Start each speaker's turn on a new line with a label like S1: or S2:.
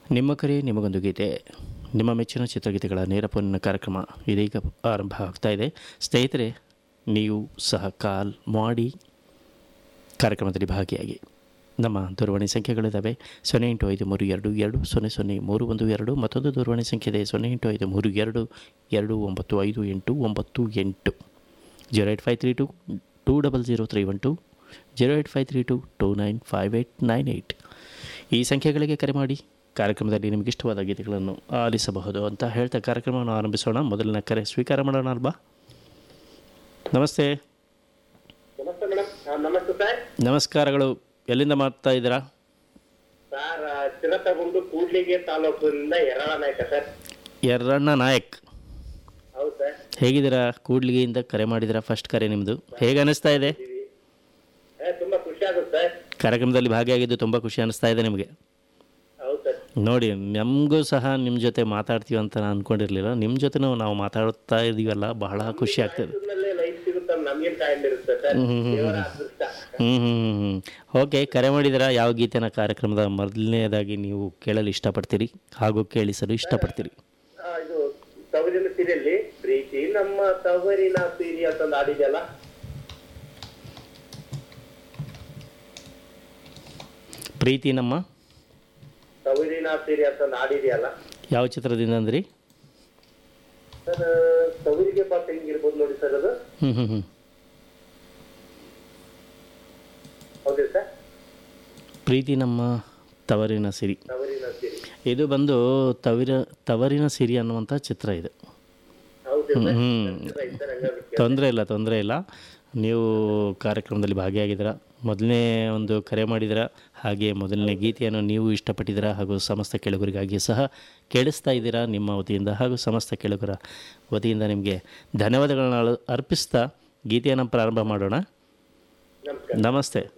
S1: ನಿಮ್ಮ ಕರೆ ನಿಮಗೊಂದು ಗೀತೆ ನಿಮ್ಮ ಮೆಚ್ಚಿನ ಚಿತ್ರಗೀತೆಗಳ ನೇರ ಫೋನಿನ ಕಾರ್ಯಕ್ರಮ ಇದೀಗ ಆರಂಭ ಆಗ್ತಾ ಇದೆ ಸ್ನೇಹಿತರೆ ನೀವು ಸಹ ಕಾಲ್ ಮಾಡಿ ಕಾರ್ಯಕ್ರಮದಲ್ಲಿ ಭಾಗಿಯಾಗಿ ನಮ್ಮ ದೂರವಾಣಿ ಸಂಖ್ಯೆಗಳಿದ್ದಾವೆ ಸೊನ್ನೆ ಎಂಟು ಐದು ಮೂರು ಎರಡು ಎರಡು ಸೊನ್ನೆ ಸೊನ್ನೆ ಮೂರು ಒಂದು ಎರಡು ಮತ್ತೊಂದು ದೂರವಾಣಿ ಸಂಖ್ಯೆ ಇದೆ ಸೊನ್ನೆ ಎಂಟು ಐದು ಮೂರು ಎರಡು ಎರಡು ಒಂಬತ್ತು ಐದು ಎಂಟು ಒಂಬತ್ತು ಎಂಟು zero eight five three two two double zero three one two zero eight five three two two nine five eight nine eight ಈ ಸಂಖ್ಯೆಗಳಿಗೆ ಕರೆ ಮಾಡಿ ಕಾರ್ಯಕ್ರಮದಲ್ಲಿ ನಿಮಗೆ ಇಷ್ಟವಾದ ಗೀತೆಗಳನ್ನು ಆಲಿಸಬಹುದು ಅಂತ ಹೇಳ್ತಾ ಕಾರ್ಯಕ್ರಮವನ್ನು ಆರಂಭಿಸೋಣ ಮೊದಲಿನ ಕರೆ ಸ್ವೀಕಾರ ಮಾಡೋಣ ಅಲ್ವಾ ನಮಸ್ತೆ
S2: ನಮಸ್ತೆ ಮೇಡಮ್ ನಮಸ್ತೆ ಸರ್
S1: ನಮಸ್ಕಾರಗಳು ಎಲ್ಲಿಂದ ಮಾಡ್ತಾ ಇದ್ದೀರಾ
S2: ಸರ್ ಚಿರತಗುಂಡು ಕೂಡ್ಲಿಗೆ ತಾಲೂಕಿನಿಂದ ಯರಳ ನಾಯಕ ಸರ್
S1: ಯರ್ರಣ್ಣ ನಾಯಕ್
S2: ಹೌದು ಸರ್
S1: ಹೇಗಿದ್ದೀರಾ ಕೂಡ್ಲಿಗೆಯಿಂದ ಕರೆ ಮಾಡಿದ್ದೀರಾ ಫಸ್ಟ್ ಕರೆ ನಿಮ್ಮದು ಹೇಗೆ ಅನಿಸ್ತಾ ಇದೆ
S2: ಏ, ತುಂಬಾ ಖುಷಿ ಆಗುತ್ತೆ ಸರ್
S1: ಕಾರ್ಯಕ್ರಮದಲ್ಲಿ ಭಾಗಿಯಾಗಿದ್ದು ತುಂಬ ಖುಷಿ ಅನಿಸ್ತಾ ಇದೆ ನಿಮಗೆ
S2: ಹೌದು ಸರ್
S1: ನೋಡಿ ನಮಗೂ ಸಹ ನಿಮ್ಮ ಜೊತೆ ಮಾತಾಡ್ತೀವಿ ಅಂತ ನಾನು ಅಂದ್ಕೊಂಡಿರಲಿಲ್ಲ ನಿಮ್ಮ ಜೊತೆನೂ ನಾವು ಮಾತಾಡ್ತಾ ಇದ್ದೀವಲ್ಲ ಬಹಳ ಖುಷಿ ಆಗ್ತದೆ
S2: ಇದ್ರಲ್ಲೇ ಲೈಫ್ ಸಿಗುತ್ತೆ ನಮ್ಗೇನ್ ಕಾಯಲ್ಲಿರುತ್ತೆ ಸರ್ ದೇವರ ಅದೃಷ್ಟ
S1: ಹ್ಞೂ ಹ್ಞೂ ಹ್ಞೂ ಓಕೆ ಕರೆ ಮಾಡಿದ್ದೀರಾ ಯಾವ ಗೀತೆನ ಕಾರ್ಯಕ್ರಮದ ಮೊದಲನೇದಾಗಿ ನೀವು ಕೇಳಲು ಇಷ್ಟಪಡ್ತೀರಿ ಹಾಗೂ ಕೇಳಿಸಲು ಇಷ್ಟಪಡ್ತೀರಿ
S2: ಆ, ಇದು ತವರಿನ ಸೀರಿಯಲ್ಲಿ ಪ್ರೀತಿ ನಮ್ಮ ತವರಿನ ಸೀರಿ ಅಂತಂದು ಆಡಿದೆಯಲ್ಲ
S1: ಪ್ರೀತಿ ನಮ್ಮ
S2: ತವರಿನ ಸೀರಿ ಅಂತಂದು ಆಡಿದೆಯಲ್ಲ
S1: ಯಾವ ಚಿತ್ರದಿಂದ ಅಂದ್ರಿ
S2: ಸರ್ ತವರಿಗೆ ಪಾತ್ರ ಹೆಂಗಿರ್ಬೋದು ನೋಡಿ ಸರ್ ಅದು
S1: ಹ್ಞೂ ಹ್ಞೂ ಹ್ಞೂ
S2: ಹೌದೇ ಸರ್
S1: ಪ್ರೀತಿ ನಮ್ಮ ತವರಿನ ಸಿರಿ
S2: ತವರಿನ ಸೀರಿ
S1: ಇದು ಬಂದು ತವರ ತವರಿನ ಸಿರಿ ಅನ್ನುವಂಥ ಚಿತ್ರ ಇದು
S2: ಹೌದೇ ಸರ್
S1: ಹ್ಞೂ
S2: ಸರ್ ಹಂಗಾದ್ರೆ
S1: ತೊಂದರೆ ಇಲ್ಲ ತೊಂದರೆ ಇಲ್ಲ ನೀವು ಕಾರ್ಯಕ್ರಮದಲ್ಲಿ ಭಾಗಿಯಾಗಿದ್ದೀರಾ ಮೊದಲನೇ ಒಂದು ಕರೆ ಮಾಡಿದ್ದೀರಾ ಹಾಗೆ ಮೊದಲನೇ ಗೀತೆಯನ್ನು ನೀವು ಇಷ್ಟಪಟ್ಟಿದ್ದೀರಾ ಹಾಗೂ ಸಮಸ್ತ ಕೆಳಗರಿಗಾಗಿ ಸಹ ಕೇಳಿಸ್ತಾ ಇದ್ದೀರಾ ನಿಮ್ಮ ವತಿಯಿಂದ ಹಾಗೂ ಸಮಸ್ತ ಕೆಳಗರ ವತಿಯಿಂದ ನಿಮಗೆ ಧನ್ಯವಾದಗಳನ್ನ ಅರ್ಪಿಸ್ತಾ ಗೀತೆಯನ್ನು ಪ್ರಾರಂಭ ಮಾಡೋಣ
S2: ನಮಸ್ಕಾರ
S1: ನಮಸ್ತೆ